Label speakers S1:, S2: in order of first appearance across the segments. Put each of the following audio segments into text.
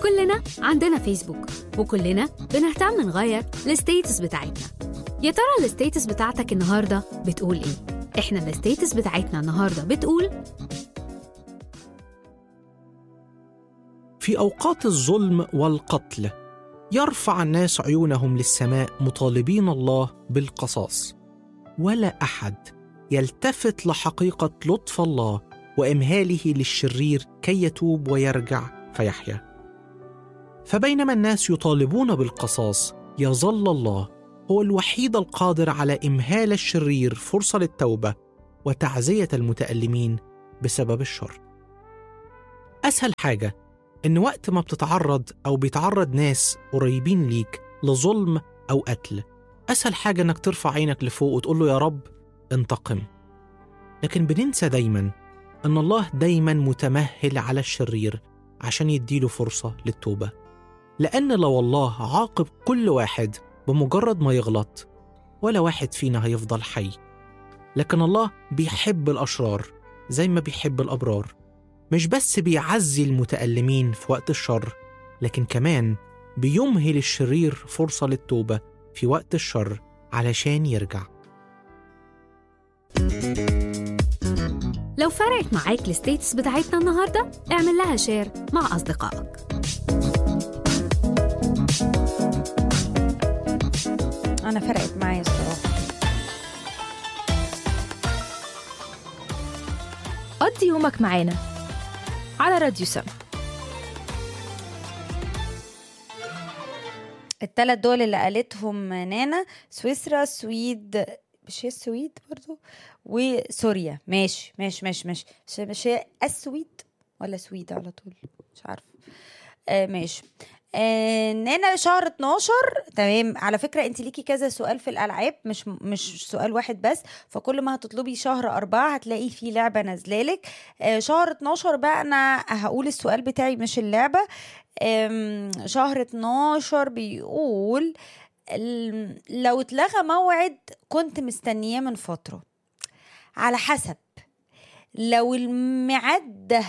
S1: كلنا عندنا فيسبوك وكلنا بنهتم نغير الستيتس بتاعتنا يا ترى الستيتس بتاعتك النهارده بتقول ايه احنا الستيتس بتاعتنا النهارده بتقول
S2: في اوقات الظلم والقتل يرفع الناس عيونهم للسماء مطالبين الله بالقصاص ولا احد يلتفت لحقيقه لطف الله وامهاله للشرير كي يتوب ويرجع فيحيا فبينما الناس يطالبون بالقصاص يظل الله هو الوحيد القادر على امهال الشرير فرصه للتوبه وتعزيه المتالمين بسبب الشر اسهل حاجه إن وقت ما بتتعرض أو بيتعرض ناس قريبين ليك لظلم أو قتل أسهل حاجة إنك ترفع عينك لفوق وتقول له يا رب انتقم لكن بننسى دايما إن الله دايما متمهل على الشرير عشان يديله فرصة للتوبة لأن لو الله عاقب كل واحد بمجرد ما يغلط ولا واحد فينا هيفضل حي لكن الله بيحب الأشرار زي ما بيحب الأبرار مش بس بيعزي المتألمين في وقت الشر لكن كمان بيمهل الشرير فرصة للتوبة في وقت الشر علشان يرجع
S1: لو فرقت معاك الستيتس بتاعتنا النهارده اعمل لها شير مع أصدقائك
S3: انا فرقت معايا الصراحه
S4: قضي يومك معانا على راديو سما
S3: الثلاث دول اللي قالتهم نانا سويسرا السويد مش هي السويد برضو وسوريا ماشي ماشي ماشي ماشي مش, مش هي السويد ولا سويد على طول مش عارفه آه ماشي آه نانا شهر 12 تمام على فكره انت ليكي كذا سؤال في الالعاب مش مش سؤال واحد بس فكل ما هتطلبي شهر أربعة هتلاقي في لعبه نازلالك آه شهر 12 بقى انا هقول السؤال بتاعي مش اللعبه آم، شهر 12 بيقول ال- لو اتلغى موعد كنت مستنياه من فتره على حسب لو الميعاد ده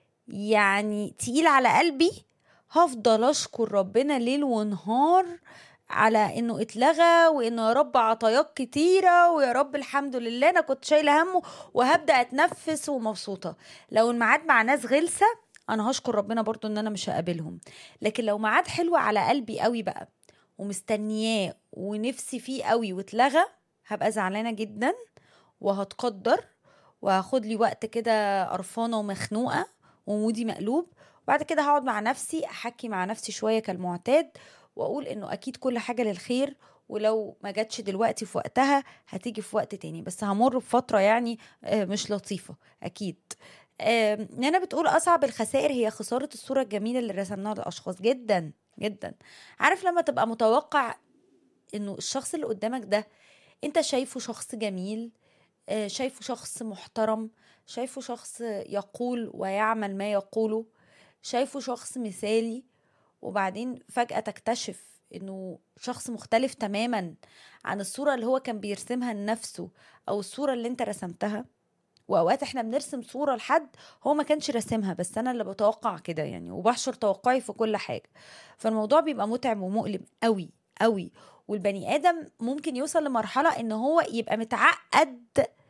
S3: يعني تقيل على قلبي هفضل اشكر ربنا ليل ونهار على انه اتلغى وانه يا رب عطاياك كتيره ويا رب الحمد لله انا كنت شايله همه وهبدا اتنفس ومبسوطه لو الميعاد مع ناس غلسه انا هشكر ربنا برضو ان انا مش هقابلهم لكن لو ميعاد حلو على قلبي قوي بقى ومستنياه ونفسي فيه قوي واتلغى هبقى زعلانه جدا وهتقدر وهاخد لي وقت كده قرفانه ومخنوقه ومودي مقلوب بعد كده هقعد مع نفسي احكي مع نفسي شويه كالمعتاد واقول انه اكيد كل حاجه للخير ولو ما جاتش دلوقتي في وقتها هتيجي في وقت تاني بس همر بفتره يعني آه، مش لطيفه اكيد آم، نانا بتقول اصعب الخسائر هي خساره الصوره الجميله اللي رسمناها للاشخاص جدا جدا عارف لما تبقى متوقع انه الشخص اللي قدامك ده انت شايفه شخص جميل آه، شايفه شخص محترم شايفه شخص يقول ويعمل ما يقوله شايفه شخص مثالي وبعدين فجأة تكتشف انه شخص مختلف تماما عن الصورة اللي هو كان بيرسمها لنفسه او الصورة اللي انت رسمتها واوقات احنا بنرسم صورة لحد هو ما كانش راسمها بس انا اللي بتوقع كده يعني وبحشر توقعي في كل حاجة فالموضوع بيبقى متعب ومؤلم قوي قوي والبني ادم ممكن يوصل لمرحلة ان هو يبقى متعقد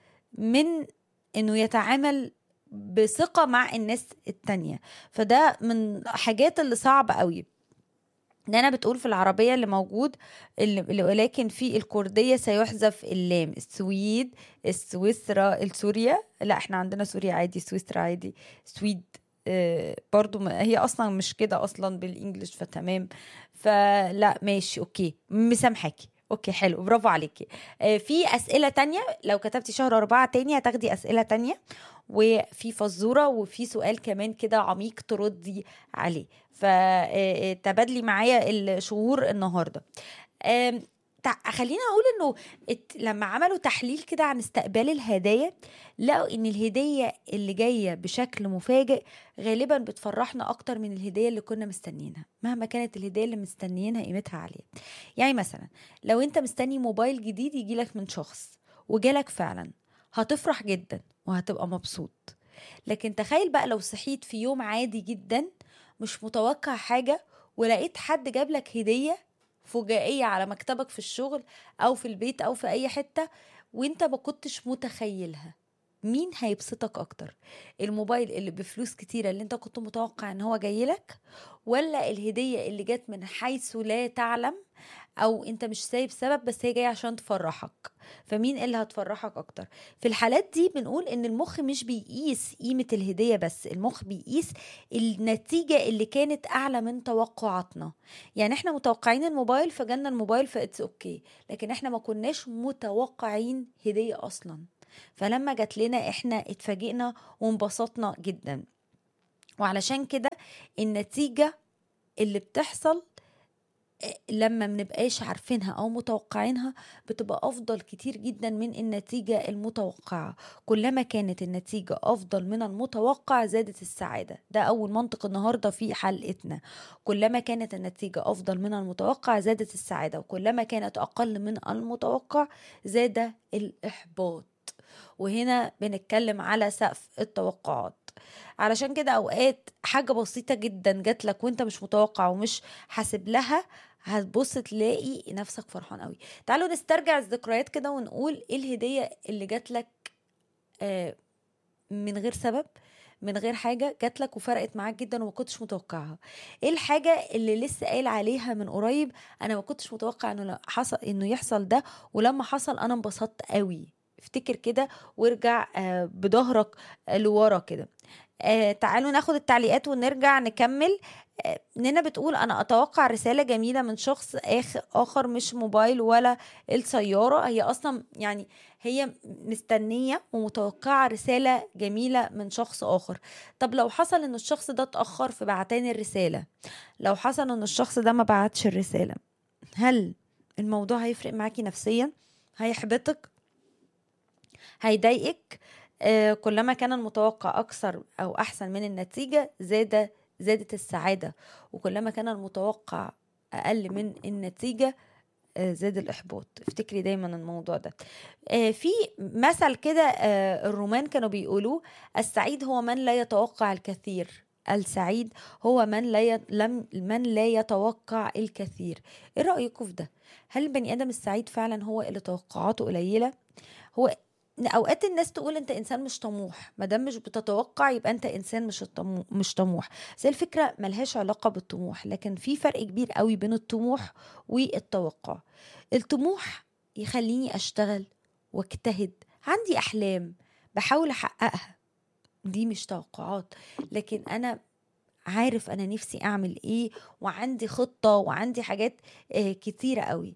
S3: من انه يتعامل بثقة مع الناس التانية فده من حاجات اللي صعبة قوي نانا بتقول في العربية اللي موجود اللي اللي- ولكن في الكردية سيحذف اللام السويد السويسرا السوريا لا احنا عندنا سوريا عادي سويسرا عادي سويد آه، برضو ما- هي اصلا مش كده اصلا بالانجلش فتمام فلا ماشي اوكي مسامحاكي اوكي حلو برافو عليكي آه، في اسئله تانية لو كتبتي شهر أربعة تاني هتاخدي اسئله تانية وفي فزوره وفي سؤال كمان كده عميق تردي عليه فتبادلي معايا الشهور النهارده آم، تع- خلينا اقول انه ات- لما عملوا تحليل كده عن استقبال الهدايا لقوا ان الهديه اللي جايه بشكل مفاجئ غالبا بتفرحنا اكتر من الهديه اللي كنا مستنيينها مهما كانت الهديه اللي مستنيينها قيمتها عاليه يعني مثلا لو انت مستني موبايل جديد يجيلك من شخص وجالك فعلا هتفرح جدا وهتبقى مبسوط لكن تخيل بقى لو صحيت في يوم عادي جدا مش متوقع حاجة ولقيت حد جاب لك هدية فجائية على مكتبك في الشغل أو في البيت أو في أي حتة وانت ما كنتش متخيلها مين هيبسطك اكتر الموبايل اللي بفلوس كتيرة اللي انت كنت متوقع ان هو جاي لك ولا الهدية اللي جت من حيث لا تعلم او انت مش سايب سبب بس هي جايه عشان تفرحك فمين اللي هتفرحك اكتر في الحالات دي بنقول ان المخ مش بيقيس قيمه الهديه بس المخ بيقيس النتيجه اللي كانت اعلى من توقعاتنا يعني احنا متوقعين الموبايل فجالنا الموبايل فاتس اوكي لكن احنا ما كناش متوقعين هديه اصلا فلما جات لنا احنا اتفاجئنا وانبسطنا جدا وعلشان كده النتيجه اللي بتحصل لما منبقاش عارفينها او متوقعينها بتبقى افضل كتير جدا من النتيجة المتوقعة كلما كانت النتيجة افضل من المتوقع زادت السعادة ده اول منطق النهاردة في حلقتنا كلما كانت النتيجة افضل من المتوقع زادت السعادة وكلما كانت اقل من المتوقع زاد الاحباط وهنا بنتكلم على سقف التوقعات علشان كده اوقات حاجه بسيطه جدا جات لك وانت مش متوقع ومش حاسب لها هتبص تلاقي نفسك فرحان قوي تعالوا نسترجع الذكريات كده ونقول ايه الهديه اللي جات لك آه من غير سبب من غير حاجه جات لك وفرقت معاك جدا وما كنتش متوقعها ايه الحاجه اللي لسه قايل عليها من قريب انا ما كنتش متوقع انه حصل انه يحصل ده ولما حصل انا انبسطت قوي افتكر كده وارجع آه بظهرك لورا كده آه تعالوا ناخد التعليقات ونرجع نكمل آه نينا بتقول انا اتوقع رساله جميله من شخص آخر, اخر مش موبايل ولا السياره هي اصلا يعني هي مستنيه ومتوقعه رساله جميله من شخص اخر طب لو حصل ان الشخص ده اتاخر في بعتان الرساله لو حصل ان الشخص ده ما بعتش الرساله هل الموضوع هيفرق معاكي نفسيا هيحبطك هيضايقك آه كلما كان المتوقع أكثر أو أحسن من النتيجة زاد زادت السعادة وكلما كان المتوقع أقل من النتيجة آه زاد الإحباط افتكري دايما الموضوع ده آه في مثل كده الرومان كانوا بيقولوه السعيد هو من لا يتوقع الكثير السعيد هو من لا ي... لم من لا يتوقع الكثير ايه رايكم في ده هل البني ادم السعيد فعلا هو اللي توقعاته قليله هو اوقات الناس تقول انت انسان مش طموح ما دام مش بتتوقع يبقى انت انسان مش الطمو... مش طموح زي الفكره ملهاش علاقه بالطموح لكن في فرق كبير قوي بين الطموح والتوقع الطموح يخليني اشتغل واجتهد عندي احلام بحاول احققها دي مش توقعات لكن انا عارف انا نفسي اعمل ايه وعندي خطه وعندي حاجات كتيره قوي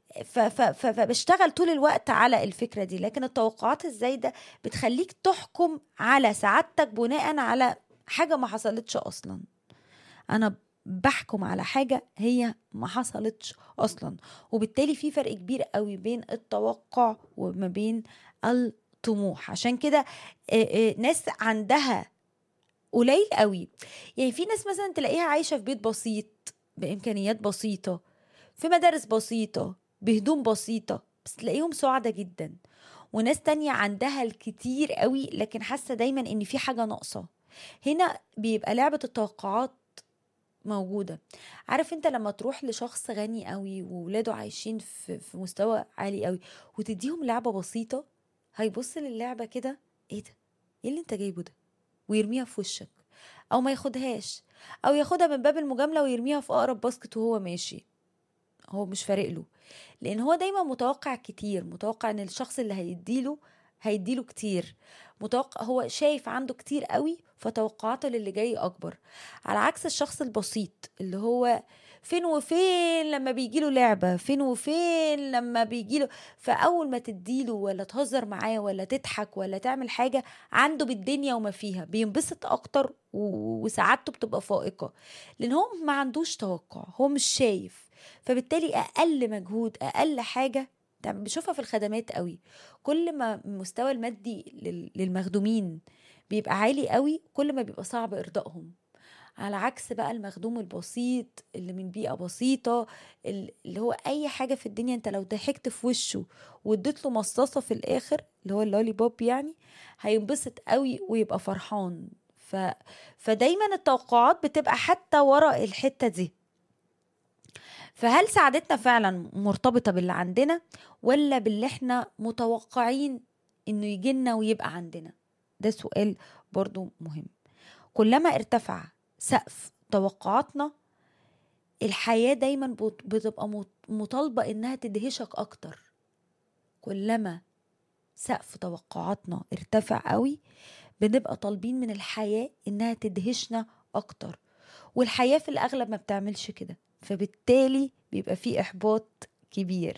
S3: فبشتغل طول الوقت على الفكرة دي لكن التوقعات الزايدة بتخليك تحكم على سعادتك بناء على حاجة ما حصلتش أصلا أنا بحكم على حاجة هي ما حصلتش أصلا وبالتالي في فرق كبير قوي بين التوقع وما بين الطموح عشان كده ناس عندها قليل قوي يعني في ناس مثلا تلاقيها عايشة في بيت بسيط بإمكانيات بسيطة في مدارس بسيطة بهدوم بسيطة بس تلاقيهم سعدة جدا وناس تانية عندها الكتير قوي لكن حاسة دايما ان في حاجة ناقصة هنا بيبقى لعبة التوقعات موجودة عارف انت لما تروح لشخص غني قوي وولاده عايشين في, في مستوى عالي قوي وتديهم لعبة بسيطة هيبص للعبة كده ايه ده ايه اللي انت جايبه ده ويرميها في وشك او ما ياخدهاش او ياخدها من باب المجاملة ويرميها في اقرب باسكت وهو ماشي هو مش فارق له لان هو دايما متوقع كتير متوقع ان الشخص اللي هيديله هيديله كتير متوقع هو شايف عنده كتير قوي فتوقعاته للي جاي اكبر على عكس الشخص البسيط اللي هو فين وفين لما بيجيله لعبة فين وفين لما بيجيله فأول ما تديله ولا تهزر معاه ولا تضحك ولا تعمل حاجة عنده بالدنيا وما فيها بينبسط أكتر وسعادته بتبقى فائقة لأن هو ما عندوش توقع هو مش شايف فبالتالي اقل مجهود اقل حاجه بشوفها في الخدمات قوي كل ما المستوى المادي للمخدومين بيبقى عالي قوي كل ما بيبقى صعب ارضائهم على عكس بقى المخدوم البسيط اللي من بيئة بسيطة ال- اللي هو أي حاجة في الدنيا أنت لو ضحكت في وشه واديت له مصاصة في الآخر اللي هو اللولي بوب يعني هينبسط قوي ويبقى فرحان ف... فدايما التوقعات بتبقى حتى ورا الحتة دي فهل سعادتنا فعلا مرتبطة باللي عندنا ولا باللي احنا متوقعين انه يجيلنا ويبقى عندنا ده سؤال برضو مهم كلما ارتفع سقف توقعاتنا الحياة دايما بت- بتبقى مط- مطالبة انها تدهشك اكتر كلما سقف توقعاتنا ارتفع قوي بنبقى طالبين من الحياة انها تدهشنا اكتر والحياة في الاغلب ما بتعملش كده فبالتالي بيبقى في احباط كبير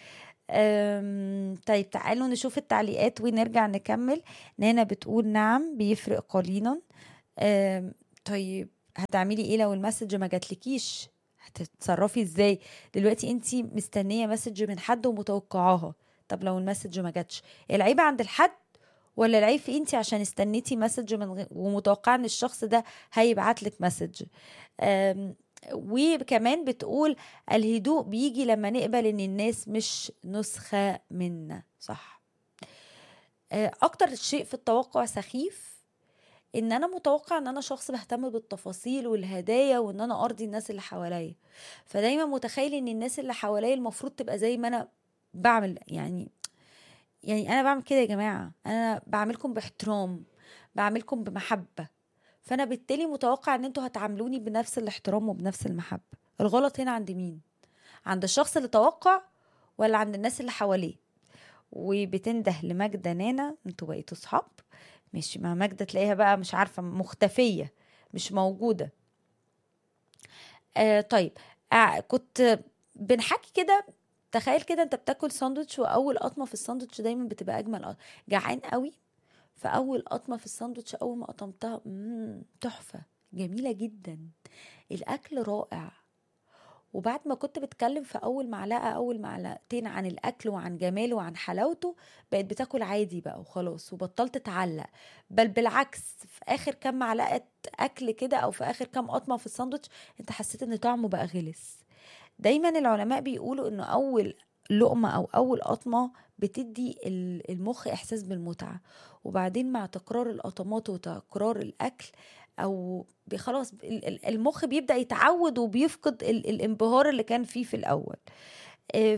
S3: أم، طيب تعالوا نشوف التعليقات ونرجع نكمل نانا بتقول نعم بيفرق قليلا أم، طيب هتعملي ايه لو المسج ما جاتلكيش هتتصرفي ازاي دلوقتي انت مستنيه مسج من حد ومتوقعاها طب لو المسج ما جاتش العيب عند الحد ولا العيب في انت عشان استنيتي مسج من غ... ومتوقعه ان الشخص ده هيبعت لك مسج أم، وكمان بتقول الهدوء بيجي لما نقبل ان الناس مش نسخة منا صح آه، اكتر شيء في التوقع سخيف ان انا متوقع ان انا شخص بهتم بالتفاصيل والهدايا وان انا ارضي الناس اللي حواليا فدايما متخيل ان الناس اللي حواليا المفروض تبقى زي ما انا بعمل يعني يعني انا بعمل كده يا جماعه انا بعملكم باحترام بعملكم بمحبه فانا بالتالي متوقع ان انتوا هتعاملوني بنفس الاحترام وبنفس المحبه الغلط هنا عند مين عند الشخص اللي توقع ولا عند الناس اللي حواليه وبتنده لماجدة نانا انتوا بقيتوا صحاب ماشي مع ماجدة تلاقيها بقى مش عارفة مختفية مش موجودة آه طيب آه كنت بنحكي كده تخيل كده انت بتاكل ساندوتش واول قطمه في الساندوتش دايما بتبقى اجمل قطمة. جعان قوي فاول قطمه في الساندوتش اول ما قطمتها مم، تحفه جميله جدا الاكل رائع وبعد ما كنت بتكلم في اول معلقه اول معلقتين عن الاكل وعن جماله وعن حلاوته بقت بتاكل عادي بقى وخلاص وبطلت تعلق بل بالعكس في اخر كام معلقه اكل كده او في اخر كام قطمه في الساندوتش انت حسيت ان طعمه بقى غلس دايما العلماء بيقولوا انه اول لقمه او اول قطمه بتدي ال- المخ احساس بالمتعه وبعدين مع تكرار القطمات وتكرار الاكل او بي- خلاص ال- ال- المخ بيبدا يتعود وبيفقد ال- الانبهار اللي كان فيه في الاول آه،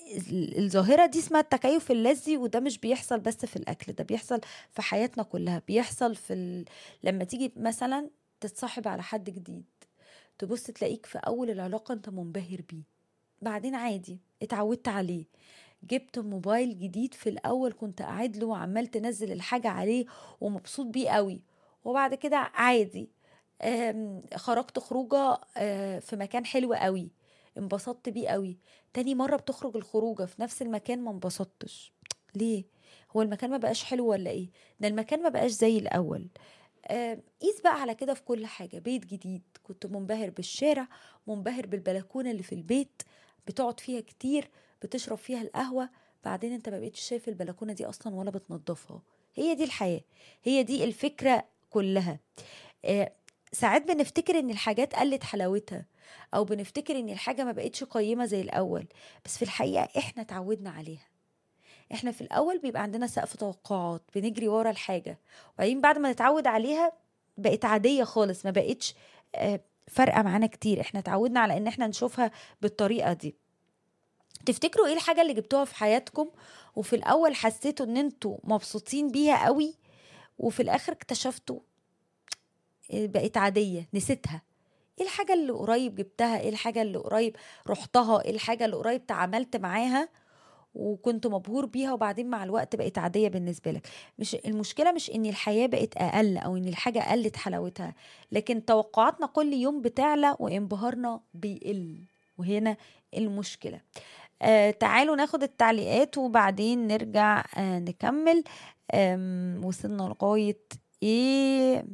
S3: فالظاهره دي اسمها التكيف اللذي وده مش بيحصل بس في الاكل ده بيحصل في حياتنا كلها بيحصل في ال... لما تيجي مثلا تتصاحب على حد جديد تبص تلاقيك في اول العلاقه انت منبهر بيه بعدين عادي اتعودت عليه جبت موبايل جديد في الاول كنت قاعد له وعمال تنزل الحاجه عليه ومبسوط بيه قوي وبعد كده عادي آم، خرجت خروجه آه، في مكان حلو قوي انبسطت بيه قوي تاني مره بتخرج الخروجه في نفس المكان ما انبسطتش ليه هو المكان ما بقاش حلو ولا ايه ده المكان ما بقاش زي الاول آه، قيس بقى على كده في كل حاجه بيت جديد كنت منبهر بالشارع منبهر بالبلكونه اللي في البيت بتقعد فيها كتير بتشرب فيها القهوه بعدين انت ما بقتش شايف البلكونه دي اصلا ولا بتنضفها هي دي الحياه هي دي الفكره كلها آه، ساعات بنفتكر ان الحاجات قلت حلاوتها او بنفتكر ان الحاجه ما بقتش قيمه زي الاول بس في الحقيقه احنا اتعودنا عليها احنا في الاول بيبقى عندنا سقف توقعات بنجري ورا الحاجه وبعدين بعد ما نتعود عليها بقت عاديه خالص ما بقتش آه، فارقه معانا كتير احنا اتعودنا على ان احنا نشوفها بالطريقه دي تفتكروا ايه الحاجه اللي جبتوها في حياتكم وفي الاول حسيتوا ان انتوا مبسوطين بيها قوي وفي الاخر اكتشفتوا آه، بقت عاديه نسيتها ايه الحاجه اللي قريب جبتها ايه الحاجه اللي قريب رحتها ايه الحاجه اللي قريب تعاملت معاها وكنت مبهور بيها وبعدين مع الوقت بقت عاديه بالنسبه لك مش المشكله مش ان الحياه بقت اقل او ان الحاجه قلت حلاوتها لكن توقعاتنا كل يوم بتعلى وانبهارنا بيقل وهنا المشكله آه تعالوا ناخد التعليقات وبعدين نرجع آه نكمل آم، وصلنا لغايه ايه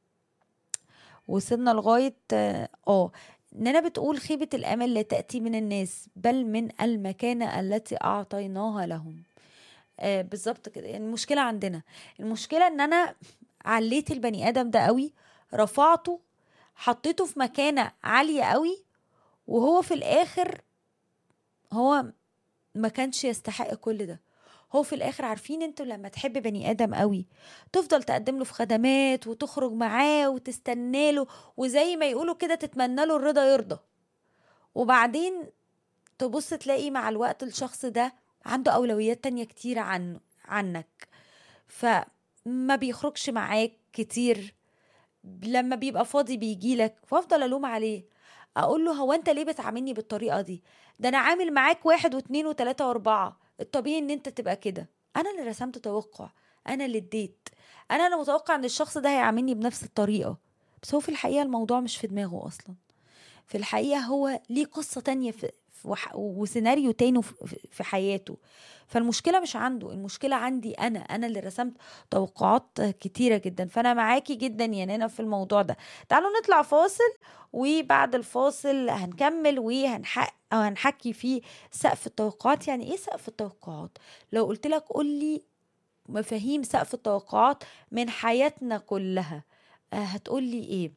S3: وصلنا لغايه اه آه، نانا بتقول خيبة الأمل لا تأتي من الناس بل من المكانة التي أعطيناها لهم آه بالظبط كده يعني المشكلة عندنا المشكلة إن أنا عليت البني آدم ده قوي رفعته حطيته في مكانة عالية قوي وهو في الآخر هو ما كانش يستحق كل ده هو في الاخر عارفين انتوا لما تحب بني ادم قوي تفضل تقدم له في خدمات وتخرج معاه وتستنى له وزي ما يقولوا كده تتمنى له الرضا يرضى وبعدين تبص تلاقي مع الوقت الشخص ده عنده اولويات تانية كتيرة عن عنك فما بيخرجش معاك كتير لما بيبقى فاضي بيجيلك وافضل الوم عليه اقول له هو انت ليه بتعاملني بالطريقه دي ده انا عامل معاك واحد واتنين وتلاته واربعه الطبيعي ان انت تبقى كده انا اللي رسمت توقع انا اللي اديت انا انا متوقع ان الشخص ده هيعاملني بنفس الطريقه بس هو في الحقيقه الموضوع مش في دماغه اصلا في الحقيقه هو ليه قصه تانية في في وح- وسيناريو تاني في- في حياته فالمشكله مش عنده المشكله عندي انا انا اللي رسمت توقعات كتيره جدا فانا معاكي جدا يا نانا في الموضوع ده تعالوا نطلع فاصل وبعد الفاصل هنكمل وهنحق او هنحكي في سقف التوقعات يعني ايه سقف التوقعات لو قلت لك قول لي مفاهيم سقف التوقعات من حياتنا كلها آه، هتقول لي ايه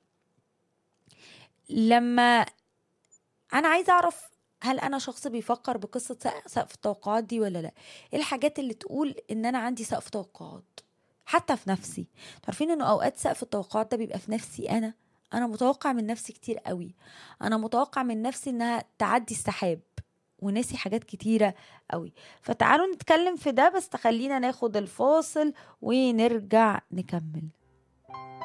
S3: لما انا عايزه اعرف هل انا شخص بيفكر بقصه سق- سقف التوقعات دي ولا لا ايه الحاجات اللي تقول ان انا عندي سقف توقعات حتى في نفسي عارفين انه اوقات سقف التوقعات ده بيبقى في نفسي انا انا متوقع من نفسي كتير قوي انا متوقع من نفسي انها تعدي السحاب وناسي حاجات كتيرة قوي فتعالوا نتكلم في ده بس تخلينا ناخد الفاصل ونرجع نكمل